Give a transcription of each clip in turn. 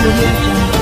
audio jungle.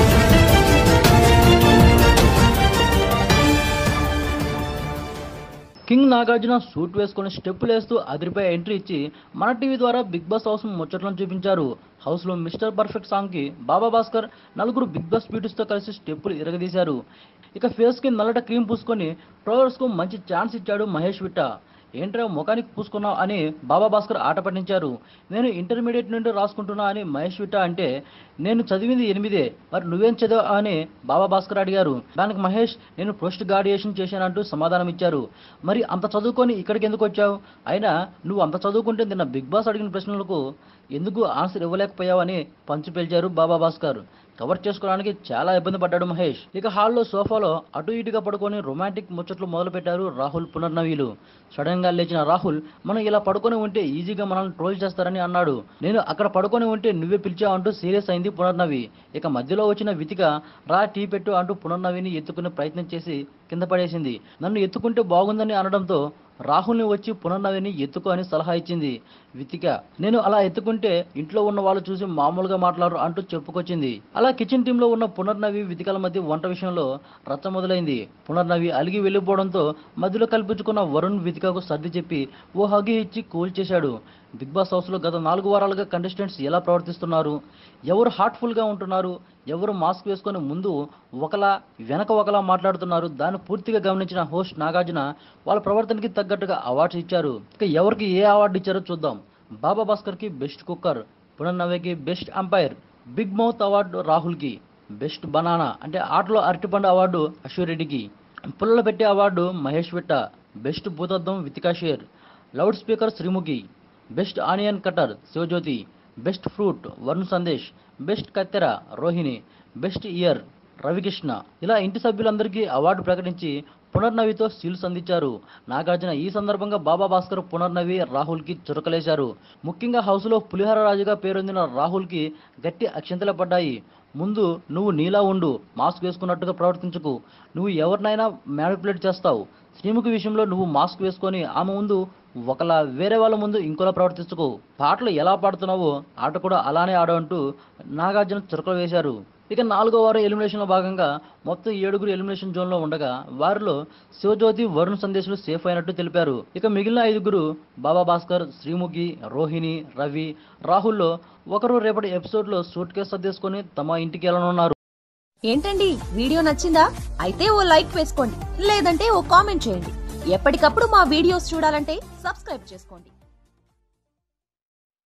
King Nagarjuna suit వేసుకొని స్టెప్పులు వేస్తూ అదిరిపోయి ఎంట్రీ ఇచ్చి మన టీవీ ద్వారా బిగ్ బాస్ హౌస్ ముచ్చట్లను చూపించారు హౌస్ లో మిస్టర్ పర్ఫెక్ట్ సాంగ్ కి బాబా భాస్కర్ నలుగురు బిగ్ బాస్ బ్యూటీస్ తో కలిసి స్టెప్పులు ఇరగదీశారు ఇక ఫేస్ కి నల్లట క్రీమ్ పూసుకొని ట్రోలర్స్ కు మంచి ఛాన్స్ ఇచ్చాడు మహేష్ విట్ట ఏంట్రా ముఖానికి పూసుకున్నావు అని బాబా భాస్కర్ ఆట పట్టించారు నేను ఇంటర్మీడియట్ నుండి రాసుకుంటున్నా అని మహేష్ విట్ట అంటే నేను చదివింది ఎనిమిదే మరి నువ్వేం చదివా అని బాబా భాస్కర్ అడిగారు దానికి మహేష్ నేను పోస్ట్ గ్రాడ్యుయేషన్ చేశానంటూ సమాధానం ఇచ్చారు మరి అంత చదువుకొని ఇక్కడికి ఎందుకు వచ్చావు అయినా నువ్వు అంత చదువుకుంటే నిన్న బిగ్ బాస్ అడిగిన ప్రశ్నలకు ఎందుకు ఆన్సర్ ఇవ్వలేకపోయావని పంచి పేల్చారు బాబా భాస్కర్ కవర్ చేసుకోవడానికి చాలా ఇబ్బంది పడ్డాడు మహేష్ ఇక హాల్లో సోఫాలో అటు ఇటుగా పడుకొని రొమాంటిక్ ముచ్చట్లు మొదలు పెట్టారు రాహుల్ పునర్నవీలు సడన్ గా లేచిన రాహుల్ మనం ఇలా పడుకొని ఉంటే ఈజీగా మనల్ని ట్రోల్ చేస్తారని అన్నాడు నేను అక్కడ పడుకొని ఉంటే నువ్వే పిలిచావు అంటూ సీరియస్ అయింది పునర్నవి ఇక మధ్యలో వచ్చిన వితిక రా టీ పెట్టు అంటూ పునర్నవిని ఎత్తుకునే ప్రయత్నం చేసి కింద పడేసింది నన్ను ఎత్తుకుంటే బాగుందని అనడంతో రాహుల్ని వచ్చి పునర్నవిని ఎత్తుకో అని సలహా ఇచ్చింది వితిక నేను అలా ఎత్తుకుంటే ఇంట్లో ఉన్న వాళ్ళు చూసి మామూలుగా మాట్లాడరు అంటూ చెప్పుకొచ్చింది అలా కిచెన్ టీంలో ఉన్న పునర్నవి వితికల మధ్య వంట విషయంలో రచ్చ మొదలైంది పునర్నవి అలిగి వెళ్ళిపోవడంతో మధ్యలో కల్పించుకున్న వరుణ్ వితికకు సర్ది చెప్పి ఓ హగి ఇచ్చి కూల్ చేశాడు బిగ్ బాస్ హౌస్లో గత నాలుగు వారాలుగా కంటెస్టెంట్స్ ఎలా ప్రవర్తిస్తున్నారు ఎవరు హార్ట్ఫుల్గా ఉంటున్నారు ఎవరు మాస్క్ వేసుకొని ముందు ఒకలా వెనక ఒకలా మాట్లాడుతున్నారు దాన్ని పూర్తిగా గమనించిన హోస్ట్ నాగార్జున వాళ్ళ ప్రవర్తనకి తగ్గట్టుగా అవార్డ్స్ ఇచ్చారు ఇక ఎవరికి ఏ అవార్డు ఇచ్చారో చూద్దాం బాబా భాస్కర్కి బెస్ట్ కుక్కర్ పునర్నవ్యకి best umpire big mouth award రాహుల్కి బెస్ట్ బనానా అంటే ఆటలో అరటిపండు అవార్డు అశ్వరెడ్డికి పుల్లలు పెట్టే అవార్డు మహేష్ విట్ట బెస్ట్ భూతద్దం Vithika Sheru loud speaker Sreemukhi best onion cutter Shivajyothi best fruit Varun Sandesh best కత్తెర రోహిణి బెస్ట్ ఇయర్ రవికృష్ణ ఇలా ఇంటి సభ్యులందరికీ అవార్డు ప్రకటించి పునర్నవితో సీల్స్ అందించారు నాగార్జున ఈ సందర్భంగా బాబా భాస్కర్ పునర్నవి రాహుల్కి చురకలేశారు ముఖ్యంగా హౌస్లో పులిహార రాజుగా పేరొందిన రాహుల్కి గట్టి అక్షంతలు పడ్డాయి ముందు నువ్వు నీలా ఉండు మాస్క్ వేసుకున్నట్టుగా ప్రవర్తించకు నువ్వు ఎవరినైనా మ్యానిపులేట్ చేస్తావు శ్రీముఖి విషయంలో నువ్వు మాస్క్ వేసుకొని ఆమె ముందు ఒకలా వేరే వాళ్ళ ముందు ఇంకోలా ప్రవర్తించుకో పాటలు ఎలా పాడుతున్నావో ఆట కూడా అలానే ఆడంటూ నాగార్జున చురకలు వేశారు ఇక నాలుగో వారం ఎలిమినేషన్లో భాగంగా మొత్తం ఏడుగురు ఎలిమినేషన్ జోన్లో ఉండగా వారిలో శివజ్యోతి వరుణ్ సందేశులు సేఫ్ అయినట్టు తెలిపారు ఇక మిగిలిన ఐదుగురు బాబా భాస్కర్ శ్రీముఖి రోహిణి రవి రాహుల్లో ఒకరు రేపటి ఎపిసోడ్లో సూట్ కేసు సర్దేసుకొని తమ ఇంటికి వెళ్ళనున్నారు ఏంటండి వీడియో నచ్చిందా అయితే ఓ లైక్ వేసుకోండి లేదంటే ఓ కామెంట్ చేయండి ఎప్పటికప్పుడు మా వీడియోస్ చూడాలంటే సబ్స్క్రైబ్ చేసుకోండి